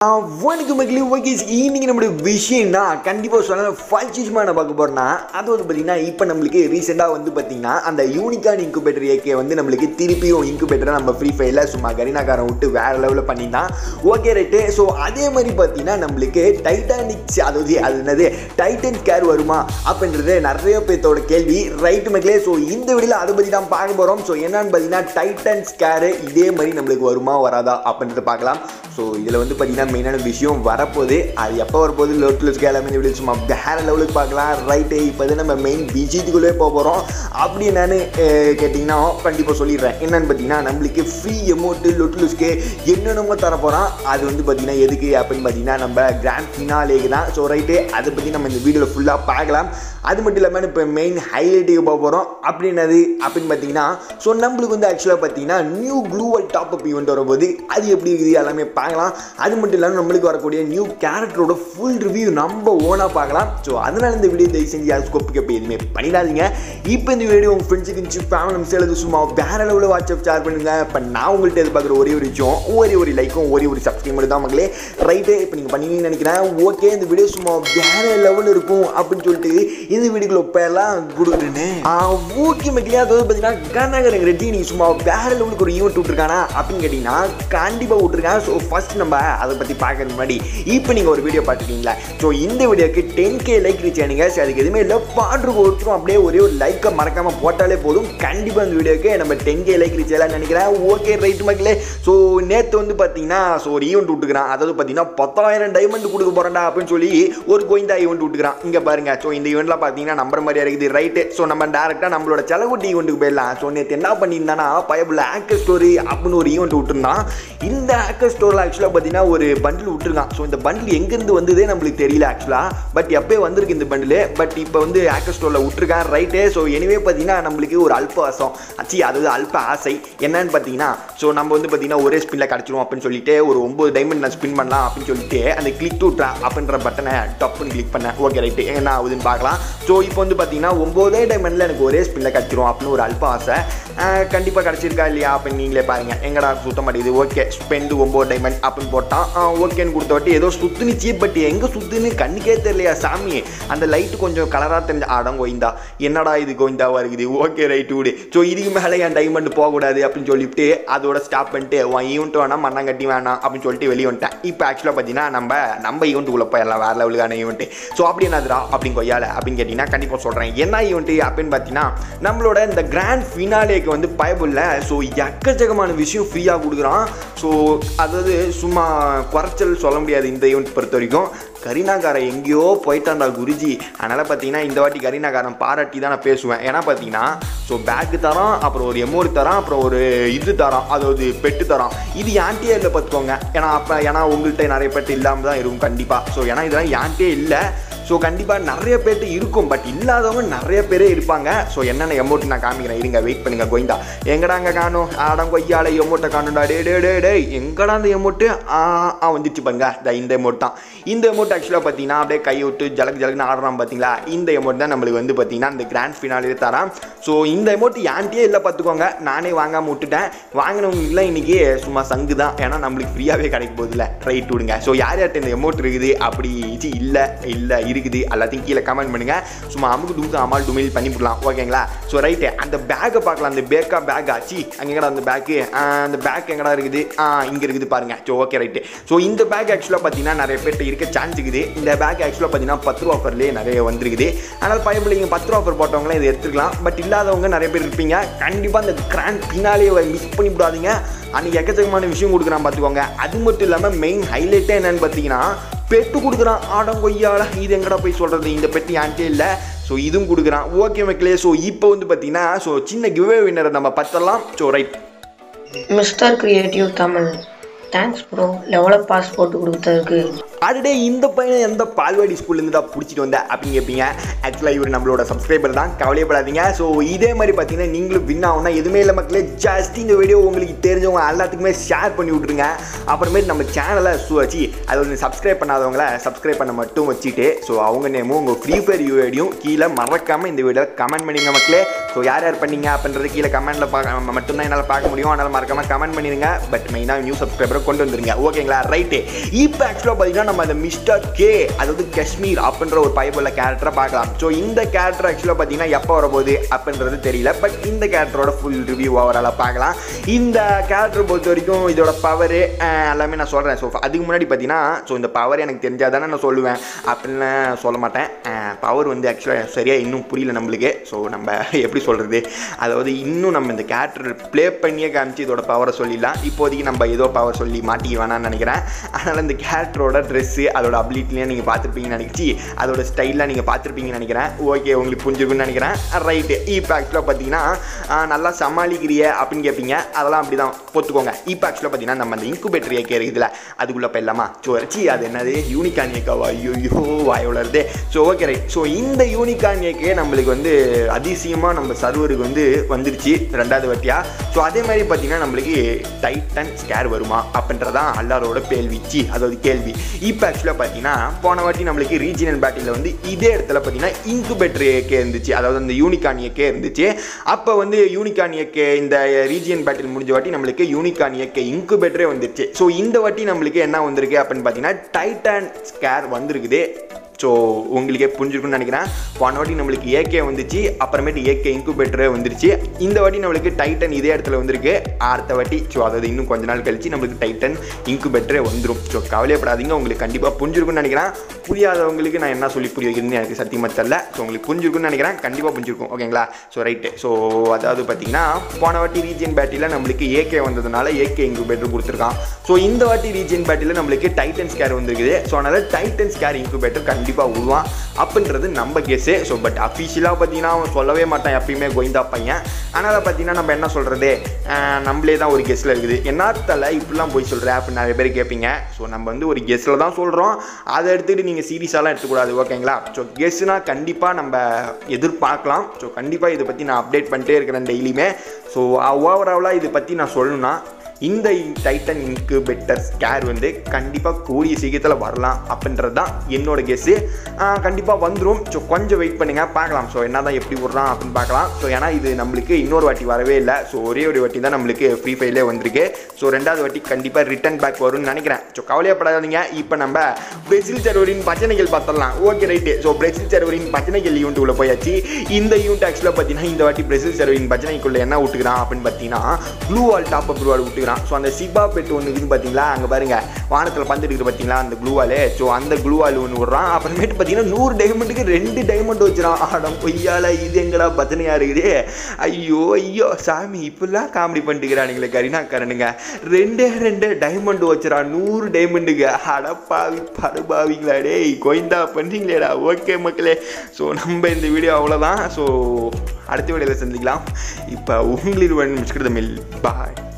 வணக்கம் மக்களே ஓகே இன்னைக்கு நம்மளுடைய விஷயம்னா கண்டிப்பாக சொல்ல ஃபர்ஸ்ட் விஷயமா நான் பார்க்க போகிறேன்னா அது வந்து பார்த்தீங்கன்னா இப்போ நம்மளுக்கு ரீசெண்டாக வந்து பார்த்தீங்கன்னா அந்த யூனிகான் இன்குபேட்டர் ஏகே வந்து நம்மளுக்கு திருப்பியும் இன்குபேட்டரை நம்ம ஃப்ரீ ஃபயரில் சும்மா கரினாக்காரன் விட்டு வேறு லெவலில் பண்ணியிருந்தான் ஓகே ரைட்டு ஸோ அதே மாதிரி பார்த்தீங்கன்னா நம்மளுக்கு டைட்டானிக்ஸ் அதாவது அது என்னது டைட்டன் கேர் வருமா அப்படின்றது நிறைய பேர்த்தோட கேள்வி ரைட்டு மக்களே ஸோ இந்த வீடியோவில் அதை பற்றி தான் பார்க்க போகிறோம் ஸோ என்னன்னு பார்த்தீங்கன்னா டைட்டன் ஸ்கேரு இதே மாதிரி நம்மளுக்கு வருமா வராதா அப்படின்றத பார்க்கலாம் ஸோ இதில் வந்து பார்த்தீங்கன்னா மெயினான விஷயம் வரப்போகுது அது எப்போ வரப்போகுது லோட்டில் எல்லாமே இந்த வீடியோ சும்மா வேறு லெவலுக்கு பார்க்கலாம் ரைட்டு இப்போ வந்து நம்ம மெயின் விஷயத்துக்குள்ளே போக போகிறோம் அப்படி என்னன்னு அஹ், கேட்டிங்கன்னா கண்டிப்பாக சொல்லிடுறேன் என்னன்னு பார்த்தீங்கன்னா நம்மளுக்கு ஃப்ரீ எமௌண்ட்டு லொட்லுஸ்க்கு என்னென்னமோ தர போகிறோம் அது வந்து பார்த்தீங்கன்னா எதுக்கு அப்படின்னு பார்த்தீங்கன்னா நம்ம கிராண்ட் ஃபினாலேக்கு தான் ஸோ ரைட்டு அதை பற்றி நம்ம இந்த வீடியோவில் ஃபுல்லாக பார்க்கலாம் அது மட்டும் இல்லாமல் இப்போ மெயின் ஹைலைட்டுக்கு போக போகிறோம் அப்படின்னது அப்படின்னு பார்த்தீங்கன்னா ஸோ நம்மளுக்கு வந்து ஆக்சுவலாக பார்த்தீங்கன்னா நியூ க்ளூவல் டாப் அப் ஈவெண்ட் வரும்போது அது எப்படி இருக்குது எல்லாமே பார்க்கலாம் அது மட்டும் இல்லாமல் நம்மளுக்கு வரக்கூடிய நியூ கேரக்டரோட ஃபுல் ரிவ்யூ நம்ம ஓனாக பார்க்கலாம் ஸோ அதனால இந்த வீடியோ தயவு செஞ்சு யாரும் ஸ்கோப் கேப் எதுவுமே பண்ணிடாதீங்க இப்போ இந்த வீடியோ உங்கள் ஃப்ரெண்ட்ஸுக்கு இருந்துச்சு ஃபேமிலி மிஸ்ஸுக்கு சும்மா வேற லெவலில் வாட்ஸ்அப் ஷேர் பண்ணுங்க இப்போ நான் உங்கள்கிட்ட எதிர்பார்க்குற ஒரே ஒரு விஷயம் ஒரே ஒரு லைக்கும் ஒரே ஒரு சப்ஸ்கிரைப் தான் மக்களே ரைட்டு இப்போ நீங்கள் பண்ணுவீங்கன்னு நினைக்கிறேன் ஓகே இந்த வீடியோ சும்மா வேற லெவல் இருக்கும் அப்படின்னு சொல்லிட்டு இந்த வீடியோக்குள்ள பேர்லாம் கொடுக்குறேன்னு ஓகே மக்களே அதாவது பார்த்தீங்கன்னா கர்நாடக ரெட்டி நீங்கள் சும்மா வேற லெவலுக்கு ஒரு ஈவெண்ட் விட்டுருக்கானா அப்படின்னு கேட்டிங்கன்னா கண்டிப்பாக விட்டுருக்கேன் ஸோ ஃபர்ஸ்ட் நம்ம அதை பற்றி பார்க்கறது முன்னாடி இப்போ நீங்கள் ஒரு வீடியோ பார்த்துருக்கீங்களா ஸோ இந்த வீடியோக்கு டென் கே லைக் ரீச் ஆனீங்க ஸோ அதுக்கு எதுவுமே இல்லை பாட்டு ஒருத்தரும் அப்படியே ஒரே ஒரு லைக்கை மறக்காமல் போட்டாலே போதும் கண்டிப்பாக இந்த வீடியோக்கு நம்ம டென் கே லைக் ரீச் ஆகலாம்னு நினைக்கிறேன் ஓகே ரைட் மக்களே ஸோ நேற்று வந்து பார்த்தீங்கன்னா ஸோ ஒரு ஈவெண்ட் விட்டுக்கிறான் அதாவது பார்த்தீங்கன்னா பத்தாயிரம் டைமண்ட் கொடுக்க போகிறேன்டா அப்படின்னு சொல்லி ஒரு கோயிந்தா ஈவெண்ட் விட்டுக்கிறான் இங்கே பாருங்க ஸோ இந்த ஈவெண்ட்லாம் பார்த்தீங்கன்னா நம்பர் மாதிரியா இருக்குது ரைட்டு ஸோ நம்ம டேரெக்டாக நம்மளோட செலவுட்டி ஈவெண்ட்டுக்கு போயிடலாம் ஸோ நேற்று என்ன பண்ணியிருந்தானா பயபுள்ள ஆக்கர் ஸ்டோரி அப்படின்னு ஒரு ஈவெண்ட் விட்டுருந்தான் இந்த ஆக்கர் ஸ்டோரில் ஆக்சுவலாக பார்த்தீங்கன்னா ஒரு பண்டில் விட்டுருக்கான் ஸோ இந்த பண்டில் எங்கேருந்து வந்ததே நம்மளுக்கு தெரியல ஆக்சுவலாக பட் எப்போ வந்திருக்கு இந்த பண்டில் பட் இப்போ வந்து ஆக்கர் ஸ்டோரில் விட்டுருக்கான் ரைட்டு ஸோ எனிவே பார்த்தீங்கன்னா நம்மளுக்கு ஒரு அல்ப ஆசம் அச்சி அதாவது அல்ப ஆசை என்னன்னு பார்த்தீங்கன்னா ஸோ நம்ம வந்து பார்த்தீங்கன்னா ஒரே ஸ்பின்னில் கிடச்சிரும் அப்படின்னு சொல்லிட்டு ஒரு ஒம்பது டைமண்ட் நான் ஸ்பின் பண்ணலாம் அப்படின்னு சொல்லிட்டு அந்த கிளிக் டு ட்ரா அப்படின்ற பட்டனை டப்புன்னு கிளிக் பண்ணேன் ஓகே ரைட்டு என்ன ஆகுதுன்னு பார்க்கலாம் ஸோ இப்போ வந்து பார்த்தீங்கன்னா ஒம்போதே டைமண்டில் எனக்கு ஒரே ஸ்பின்னில் கிடச்சிரும் அப்படின்னு ஒரு அல்ப ஆசை கண்டிப்பாக கிடச்சிருக்கா இல்லையா அப்படின்னு நீங்களே பாருங்கள் எங்கடா சுத்த மாட்டேங்குது ஓகே ஸ்பெண்டு ஒம்பது டைமண்ட் அப்படின்னு போட்டான் ஓகேன்னு கொடுத்த வாட்டி ஏதோ சுற்றுனுச்சு பட் எங்கே சுற்றுன்னு கண்ணுக்கே தெரியலையா சாமி அந்த லைட்டு கொஞ்சம் கலராக தெரிஞ்ச ஆடம் கோயிந்தா என்னடா இது கோயிந்தாவாக இருக்குது ஓகே ரைட்டு விடு ஸோ இதுக்கு மேலே என் டைமண்ட் போகக்கூடாது அப்படின்னு சொல்லிட்டு அதோட ஸ்டாப் பண்ணிட்டு உன் ஈவெண்ட் வேணாம் மண்ணாங்கட்டி வேணாம் அப்படின்னு சொல்லிட்டு வெளியே வந்துட்டேன் இப்போ ஆக்சுவலாக பார்த்தீங்கன்னா நம்ம நம்ம ஈவெண்ட்டுக்குள்ளே போயிடலாம் வேறு லெவலுக்கான ஈவெண்ட்டு ஸோ அப்படி என்னதுடா அப்படின்னு கொய்யால அப்படின்னு கேட்டிங்கன்னா கண்டிப்பாக சொல்கிறேன் என்ன ஈவெண்ட்டு அப்படின்னு பார்த்தீங்கன்னா நம்மளோட இந்த கிராண்ட் ஃபினாலேக்கு வந்து பயபுள்ள ஸோ எக்கச்சக்கமான விஷயம் ஃப்ரீயாக கொடுக்குறான் ஸோ அதாவது சும்மா குறைச்சல் சொல்ல முடியாது இந்த ஈவெண்ட் பொறுத்த வரைக்கும் கரீனாகாரன் எங்கேயோ போயிட்டான்டா குருஜி அதனால் பார்த்தீங்கன்னா இந்த வாட்டி கரீனாகாரன் பாராட்டி தான் நான் பேசுவேன் ஏன்னா பார்த்தீங்கன்னா ஸோ பேக்கு தரோம் அப்புறம் ஒரு எமௌண்ட் தரோம் அப்புறம் ஒரு இது தரோம் அதாவது பெட்டு தரோம் இது யான்ட்டே இல்லை பார்த்துக்கோங்க ஏன்னா அப்போ ஏன்னா உங்கள்கிட்ட நிறைய பெட்டு இல்லாமல் தான் இருக்கும் கண்டிப்பாக ஸோ ஏன்னா இதெல்லாம் யான்ட்டே இல்லை ஸோ கண்டிப்பாக நிறைய பேர்ட்டு இருக்கும் பட் இல்லாதவங்க நிறைய பேரே இருப்பாங்க ஸோ என்னென்ன எமௌண்ட் நான் காமிக்கிறேன் இருங்க வெயிட் பண்ணுங்க கோயிந்தா எங்கடா அங்கே காணும் ஆடம் கொய்யால எமௌண்ட்டை காணும்டா டே டே டே டே எங்கடா அந்த எமௌண்ட்டு ஆ வந்துச்சு பாருங்க இந்த இந்த எமௌண்ட் தான் இந்த எமௌண்ட் ஆக்சுவலாக பார்த்தீங்கன்னா அப்படியே கை விட்டு ஜலக்கு ஜலக்குன்னு ஆடுறான் பார்த்தீங்களா இந்த எமௌண்ட் தான் நம்மளுக்கு வந்து பார்த்தீங்கன்னா இந்த கிராண்ட் ஃபினாலே தரான் ஸோ இந்த எமௌண்ட் யான்ட்டே இல்லை பார்த்துக்கோங்க நானே வாங்காமல் விட்டுட்டேன் வாங்கினவங்களுக்குலாம் இன்றைக்கி சும்மா சங்கு தான் ஏன்னா நம்மளுக்கு ஃப்ரீயாகவே கிடைக்க போகுதுல ரைட் விடுங்க ஸோ யார் யார்கிட்ட இந்த எமௌண்ட் இருக்குது அப்படி இது இல்லை இல்லை இருக்குது எல்லாத்தையும் கீழே கமெண்ட் பண்ணுங்கள் சும்மா அமுக்கு துமுக்கு அமால் டுமில் பண்ணிவிடலாம் ஓகேங்களா ஸோ ரைட்டு அந்த பேக்கை பார்க்கலாம் அந்த பேக்கா பேக் ஆச்சு அங்கேங்கடா அந்த பேக்கு அந்த பேக் எங்கடா இருக்குது ஆ இங்கே இருக்குது பாருங்கள் ஸோ ஓகே ரைட்டு ஸோ இந்த பேக் ஆக்சுவலாக பார்த்தீங்கன்னா நிறைய பேர்ட்ட இருக்க சான்ஸ் இருக்குது இந்த பேக் ஆக்சுவலாக பார்த்தீங்கன்னா பத்து ரூபா ஆஃபர்லேயே நிறைய வந்திருக்குது அதனால் பயப்பிள்ளைங்க பத்து ரூபா ஆஃபர் போட்டவங்களாம் இதை எடுத்துக்கலாம் பட் இல்லாதவங்க நிறைய பேர் இருப்பீங்க கண்டிப்பாக அந்த கிராண்ட் பின்னாலே மிஸ் பண்ணி விடாதீங்க அன்றைக்கி எக்கச்சக்கமான விஷயம் கொடுக்குறான் பார்த்துக்கோங்க அது மட்டும் இல்லாமல் மெயின் ஹைலைட்டே என்னன்னு பார்த்தீங்கன்னா பெட்டு கொடுக்குறான் ஆடம் கொய்யால இது எங்கடா போய் சொல்கிறது இந்த பெட்டு யான்ட்டே இல்லை ஸோ இதுவும் கொடுக்குறான் ஓகே மக்களே ஸோ இப்போ வந்து பார்த்தீங்கன்னா ஸோ சின்ன கிவ்வே வின்னரை நம்ம பத்தலாம் so right mister creative Tamil thanks bro level up pass போட்டு கொடுத்ததுக்கு அடுடே இந்த பையனை எந்த பால்வாடி ஸ்கூல்லேருந்து தான் பிடிச்சிட்டு வந்த அப்படின்னு கேட்பீங்க ஆக்சுவலாக இவர் நம்மளோட சப்ஸ்கிரைபர் தான் கவலையப்படாதீங்க ஸோ இதே மாதிரி பார்த்தீங்கன்னா நீங்களும் வின் ஆகும்னா எதுவுமே இல்லை மக்களே ஜஸ்ட் இந்த வீடியோ உங்களுக்கு தெரிஞ்சவங்க எல்லாத்துக்குமே ஷேர் பண்ணி விட்ருங்க அப்புறமேட்டு நம்ம சேனலை வச்சு அது வந்து சப்ஸ்கிரைப் பண்ணாதவங்கள சப்ஸ்கிரைப் பண்ண மட்டும் வச்சுட்டு ஸோ அவங்க நேமும் உங்கள் ஃப்ரீ ஃபயர் யூஐடியும் கீழே மறக்காமல் இந்த வீடியோ கமெண்ட் பண்ணிங்க மக்களே ஸோ யார் யார் பண்ணீங்க அப்படின்றது கீழே கமெண்ட்டில் பார்க்க மட்டும்தான் என்னால் பார்க்க முடியும் அதனால் மறக்காமல் கமெண்ட் பண்ணிடுங்க பட் மெயினாக நியூ சப்ஸ்கிரைபரை கொண்டு வந்துருங்க ஓகேங்களா ரைட்டு இப்போ ஆக்சுவலாக பார்த்தீங்கன்னா நம்ம அந்த மிஸ்டர் கே அதாவது காஷ்மீர் அப்படின்ற ஒரு பயபுள்ள கேரக்டரை பார்க்கலாம் ஸோ இந்த கேரக்டர் ஆக்சுவலாக பார்த்தீங்கன்னா எப்போ வரப்போகுது அப்படின்றது தெரியல பட் இந்த கேரக்டரோட ஃபுல் ரிவ்யூ ஓவரால் பார்க்கலாம் இந்த கேரக்டர் பொறுத்த வரைக்கும் இதோட பவர் எல்லாமே நான் சொல்கிறேன் ஸோ அதுக்கு முன்னாடி பார்த்தீங்கன்னா ஸோ இந்த பவர் எனக்கு தெரிஞ்சால் தானே நான் சொல்லுவேன் அப்படின்னு சொல்ல மாட்டேன் பவர் வந்து ஆக்சுவலாக சரியாக இன்னும் புரியல நம்மளுக்கு ஸோ நம்ம எப்படி சொல்கிறது அதாவது இன்னும் நம்ம இந்த கேரக்டர் ப்ளே பண்ணியே காமிச்சு இதோட பவரை சொல்லிடலாம் இப்போதைக்கு நம்ம ஏதோ பவர் சொல்லி மாட்டிக்க வேணாம்னு நினைக்கிறேன் அதனால் இந்த கேரக்டரோட ட்ரெஸ்ஸு அதோட அபிலிட்டிலாம் நீங்கள் பார்த்துருப்பீங்கன்னு நினைச்சி அதோட ஸ்டைலாக நீங்கள் பார்த்துருப்பீங்கன்னு நினைக்கிறேன் ஓகே உங்களுக்கு புரிஞ்சுக்குன்னு நினைக்கிறேன் ரைட்டு இப்போ ஆக்சுவலாக பார்த்தீங்கன்னா ஆஹ், நல்லா சமாளிக்கிறிய அப்படின்னு கேட்பீங்க அதெல்லாம் அப்படி தான் பொத்துக்கோங்க இப்போ ஆக்சுவலாக பார்த்தீங்கன்னா நம்ம அந்த இன்குபேட்டர் ஏக்கே இருக்குதுல அதுக்குள்ளே போயிடலாமா ஸோ வச்சு அது என்னது யூனிகான் ஏக்காவா ஐயோ வாயோட இருந்தே ஸோ ஓகே ரைட் ஸோ இந்த யூனிகான் ஏக்கே நம்மளுக்கு வந்து அதிசயமாக நம்ம சர்வருக்கு வந்து வந்துருச்சு ரெண்டாவது வாட்டியா ஸோ அதே மாதிரி பார்த்தீங்கன்னா நம்மளுக்கு டைட்டன் ஸ்கேர் வருமா அப்படின்றதான் எல்லாரோட கேள்விச்சு அதாவது கேள்வி இப்போ ஆக்சுவலாக பார்த்தீங்கன்னா போன வாட்டி நம்மளுக்கு ரீஜினல் பேட்டில் வந்து இதே இடத்துல பார்த்தீங்கன்னா இன்குபேட்டர் ஏக்கே இருந்துச்சு அதாவது அந்த யூனிகான் ஏக்கே இருந்துச்சு அப்போ வந்து யூனிகான் ஏக்கே இந்த ரீஜியன் பேட்டில் முடிஞ்ச வாட்டி நம்மளுக்கு யூனிகான் ஏக்கே இன்குபேட்டரே வந்துருச்சு ஸோ இந்த வாட்டி நம்மளுக்கு என்ன வந்திருக்கு அப்படின்னு பார்த்தீங்கன்னா டைட்டன் ஸ்கேர் வந்திருக்குது ஸோ உங்களுக்கே புரிஞ்சிருக்கும்னு நினைக்கிறேன் போன வாட்டி நம்மளுக்கு ஏகே வந்துச்சு அப்புறமேட்டு ஏகே இன்குபேட்டரே வந்துருச்சு இந்த வாட்டி நம்மளுக்கு டைட்டன் இதே இடத்துல வந்திருக்கு அடுத்த வாட்டி ஸோ அதாவது இன்னும் கொஞ்ச நாள் கழிச்சு நம்மளுக்கு டைட்டன் இன்குபேட்டரே வந்துடும் ஸோ கவலையப்படாதீங்க உங்களுக்கு கண்டிப்பாக புரிஞ்சிருக்கும்னு நினைக்கிறேன் புரியாதவங்களுக்கு நான் என்ன சொல்லி புரிய வைக்கிறதுன்னு எனக்கு சத்தியமாக தெரியல ஸோ உங்களுக்கு புரிஞ்சிருக்கும்னு நினைக்கிறேன் கண்டிப்பாக புரிஞ்சிருக்கும் ஓகேங்களா ஸோ ரைட்டு ஸோ அதாவது பார்த்தீங்கன்னா போன வாட்டி ரீஜியன் பேட்டியில் நம்மளுக்கு ஏகே வந்ததுனால ஏகே இன்குபேட்டர் கொடுத்துருக்கான் ஸோ இந்த வாட்டி ரீஜியன் பேட்டில் நம்மளுக்கு டைட்டன் ஸ்கேர் வந்திருக்குது ஸோ அதனால் டைட்டன் ஸ்கேர் இன்குபேட்டர் கண்டிப்பாக விடுவான் அப்படின்றது நம்ம கெஸ்ஸு ஸோ பட் அஃபிஷியலாக பார்த்தீங்கன்னா அவன் சொல்லவே மாட்டான் எப்பயுமே கோவிந்தா பையன் அதனால் பார்த்தீங்கன்னா நம்ம என்ன சொல்கிறது நம்மளே தான் ஒரு கெஸ்ட்டில் இருக்குது என்னத்தல இப்படிலாம் போய் சொல்கிறேன் அப்படின்னு நிறைய பேர் கேட்பீங்க ஸோ நம்ம வந்து ஒரு கெஸ்ட்டில் தான் சொல்கிறோம் அதை எடுத்துகிட்டு நீங்கள் சீரியஸாலாம் எடுத்துக்கூடாது ஓகேங்களா ஸோ கெஸ்ட்னா கண்டிப்பாக நம்ம எதிர்பார்க்கலாம் ஸோ கண்டிப்பாக இதை பற்றி நான் அப்டேட் பண்ணிட்டே இருக்கிறேன் டெய்லியுமே ஸோ ஓவராலாக இதை பற்றி நான் சொல்லணும்னா இந்த டைட்டன் இன்குபேட்டர் ஸ்கேர் வந்து கண்டிப்பாக கூடிய சீக்கிரத்தில் வரலாம் அப்படின்றது தான் என்னோட கெஸ்ஸு கண்டிப்பாக வந்துடும் ஸோ கொஞ்சம் வெயிட் பண்ணுங்கள் பார்க்கலாம் ஸோ என்ன தான் எப்படி விட்றான் அப்படின்னு பார்க்கலாம் ஸோ ஏன்னா இது நம்மளுக்கு இன்னொரு வாட்டி வரவே இல்லை ஸோ ஒரே ஒரு வாட்டி தான் நம்மளுக்கு ஃப்ரீ ஃபைலே வந்திருக்கு ஸோ ரெண்டாவது வாட்டி கண்டிப்பாக ரிட்டர்ன் பேக் வரும்னு நினைக்கிறேன் ஸோ கவலையப்படாதீங்க இப்போ நம்ம பிரேசில் சர்வரின் பச்சனைகள் பார்த்துடலாம் ஓகே ரைட்டு ஸோ பிரேசில் சர்வரின் பச்சனைகள் ஈவெண்ட்டுக்குள்ளே போயாச்சு இந்த ஈவெண்ட் ஆக்சுவலாக பார்த்தீங்கன்னா இந்த வாட்டி பிரேசில் சர்வரின் பச்சனைக்குள்ளே என்ன விட்டுக்கிறான் அப்படின்னு பார்த்தீங்கன்னா blue wall top up wall விட்டுக்கிறான் ஸோ அந்த சிபா பெட் ஒன்று இருக்குது பார்த்தீங்களா அங்கே பாருங்க வானத்தில் பந்து இருக்குது பார்த்தீங்களா அந்த க்ளூ வாலு ஸோ அந்த க்ளூ வால் ஒன்று விட்றான் அப்புறமேட்டு பார்த்தீங்கன்னா நூறு டைமண்டுக்கு ரெண்டு டைமண்ட் வச்சுறான் ஆடம் பொய்யால இது எங்கடா பச்சனையாக இருக்குது ஐயோ ஐயோ சாமி இப்படிலாம் காமெடி பண்ணிட்டுக்கிறானுங்களே கரினாக்காரனுங்க ரெண்டே ரெண்டே டைமண்ட் வச்சுறான் நூறு டைமண்டுக்கு அடப்பாவி படுபாவிங்களா டேய் கோயந்தா பண்ணுறீங்களேடா ஓகே மக்களே ஸோ நம்ம இந்த வீடியோ அவ்வளோதான் ஸோ அடுத்த வீடியோவில் சந்திக்கலாம் இப்போ உங்களில் முடிச்சுக்கிறது மில் பாய்